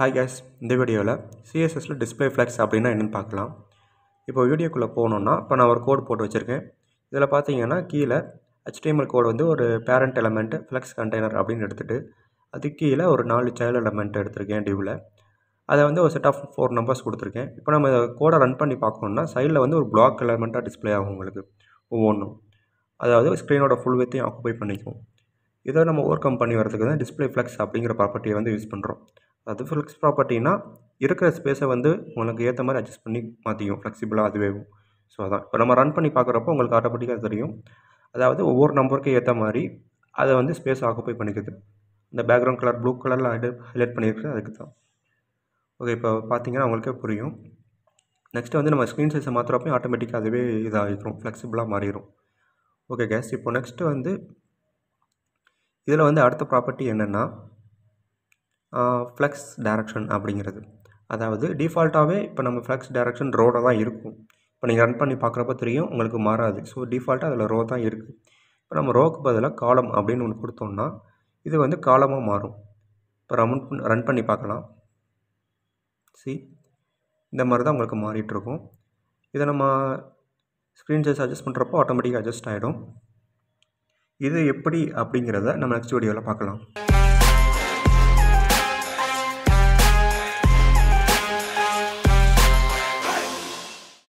hi guys இந்த வீடியோவில் சிஎஸ்எஸில் display flex அப்படின்னா என்னென்னு பார்க்கலாம் இப்போ வீடியோக்குள்ளே போகணுன்னா இப்போ நான் ஒரு கோடு போட்டு வச்சுருக்கேன் இதில் பார்த்தீங்கன்னா கீழே HTML கோடு வந்து ஒரு பேரண்ட் எலமெண்ட் ஃப்ளெக்ஸ் கண்டெய்னர் அப்படின்னு எடுத்துகிட்டு அதுக்கு கீழே ஒரு நாலு சைல்டு எலமெண்ட் எடுத்திருக்கேன் டிவில் அதை வந்து ஒரு செட் ஆஃப் ஃபோர் நம்பர்ஸ் கொடுத்துருக்கேன் இப்போ நம்ம கோடை ரன் பண்ணி பார்க்கணுன்னா சைடில் வந்து ஒரு பிளாக் எலமெண்ட்டாக டிஸ்ப்ளே ஆகும் உங்களுக்கு ஒவ்வொன்றும் அதாவது ஸ்க்ரீனோட ஃபுல் வித்தையும் ஆக்குபை பண்ணிக்கும் இதை நம்ம ஓவர் கம் பண்ணி வரதுக்கு தான் டிஸ்பிளே ஃப்ளெக்ஸ் அப்படிங்கிற ப்ராப்பர்ட்டியை வந்து யூஸ் பண்ணுறோம் அது ஃப்ளெக்ஸ் ப்ராப்பர்ட்டினா இருக்கிற ஸ்பேஸை வந்து உங்களுக்கு ஏற்ற மாதிரி அட்ஜஸ்ட் பண்ணி மாற்றிக்கும் ஃப்ளெக்சிபிளாக அதுவே ஸோ அதான் இப்போ நம்ம ரன் பண்ணி பார்க்குறப்போ உங்களுக்கு ஆட்டோமேட்டிக்காக தெரியும் அதாவது ஒவ்வொரு நம்பருக்கும் ஏற்ற மாதிரி அதை வந்து ஸ்பேஸ் ஆக்குப்பை பண்ணிக்குது இந்த பேக்ரவுண்ட் கலர் ப்ளூ கலரில் ஹைலைட் பண்ணியிருக்கிறது அதுக்கு தான் ஓகே இப்போ பார்த்தீங்கன்னா உங்களுக்கே புரியும் நெக்ஸ்ட்டு வந்து நம்ம ஸ்க்ரீன் சைஸை மாற்றுறப்போ ஆட்டோமேட்டிக்காக அதுவே இதாகிடும் ஃப்ளெக்சிபிளாக மாறிடும் ஓகே கேஸ் இப்போ நெக்ஸ்ட்டு வந்து இதில் வந்து அடுத்த ப்ராப்பர்ட்டி என்னென்னா ஃப்ளெக்ஸ் டைரக்ஷன் அப்படிங்கிறது அதாவது டிஃபால்ட்டாகவே இப்போ நம்ம ஃப்ளெக்ஸ் டைரக்ஷன் ரோடாக தான் இருக்கும் இப்போ நீங்கள் ரன் பண்ணி பார்க்குறப்ப தெரியும் உங்களுக்கு மாறாது ஸோ டிஃபால்ட்டாக அதில் ரோ தான் இருக்குது இப்போ நம்ம ரோக்கு பதிலாக காலம் அப்படின்னு ஒன்று கொடுத்தோம்னா இது வந்து காலமாக மாறும் இப்போ ரன் ரன் பண்ணி பார்க்கலாம் சி இந்த மாதிரி தான் உங்களுக்கு மாறிட்டுருக்கும் இதை நம்ம ஸ்க்ரீன் சைஸ் அட்ஜஸ்ட் பண்ணுறப்போ ஆட்டோமேட்டிக்காக அட்ஜஸ்ட் ஆகிடும் இது எப்படி அப்படிங்கிறத நம்ம நெக்ஸ்ட் வீடியோவில் பார்க்கலாம்